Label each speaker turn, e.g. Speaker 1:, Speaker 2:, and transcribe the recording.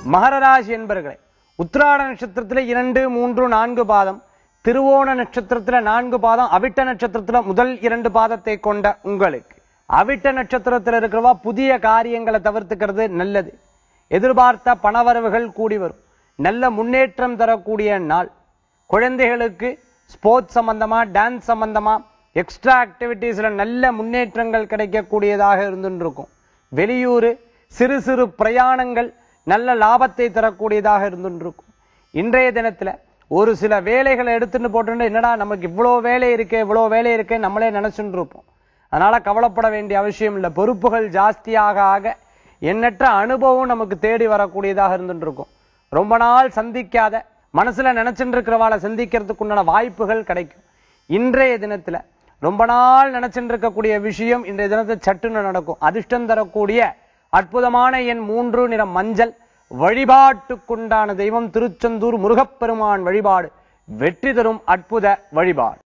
Speaker 1: மகர ராசி என்பர்களே உத்திராட நட்சத்திரத்துல இரண்டு மூன்று நான்கு பாதம் திருவோண நட்சத்திரத்துல நான்கு பாதம் அவிட்ட நட்சத்திரத்துல முதல் இரண்டு பாதத்தை கொண்ட உங்களுக்கு அவிட்ட நட்சத்திரத்துல இருக்கிறவா புதிய காரியங்களை தவிர்த்துக்கிறது நல்லது எதிர்பார்த்த பணவரவுகள் கூடி வரும் நல்ல முன்னேற்றம் தரக்கூடிய நாள் குழந்தைகளுக்கு ஸ்போர்ட்ஸ் சம்பந்தமா டான்ஸ் சம்பந்தமா எக்ஸ்ட்ரா ஆக்டிவிட்டீஸ்ல நல்ல முன்னேற்றங்கள் கிடைக்கக்கூடியதாக இருந்துட்டு இருக்கும் வெளியூர் சிறு சிறு பிரயாணங்கள் நல்ல லாபத்தை தரக்கூடியதாக இருந்துட்டு இருக்கும் இன்றைய தினத்துல ஒரு சில வேலைகளை எடுத்துட்டு போட்டு என்னடா நமக்கு இவ்வளோ வேலை இருக்கே இவ்வளோ வேலை இருக்கே நம்மளே நினைச்சுட்டு இருப்போம் அதனால கவலைப்பட வேண்டிய அவசியம் இல்லை பொறுப்புகள் ஜாஸ்தியாக ஆக எண்ணற்ற அனுபவம் நமக்கு தேடி வரக்கூடியதாக இருந்துட்டு இருக்கும் ரொம்ப நாள் சந்திக்காத மனசுல நினைச்சுட்டு இருக்கிறவாளை சந்திக்கிறதுக்கு உண்டான வாய்ப்புகள் கிடைக்கும் இன்றைய தினத்துல ரொம்ப நாள் நினைச்சுட்டு இருக்கக்கூடிய விஷயம் இன்றைய தினத்துல சட்டுன்னு நடக்கும் அதிர்ஷ்டம் தரக்கூடிய அற்புதமான எண் மூன்று நிற மஞ்சள் வழிபாட்டுக்குண்டான தெய்வம் திருச்செந்தூர் முருகப்பெருமான் வழிபாடு வெற்றி தரும் அற்புத வழிபாடு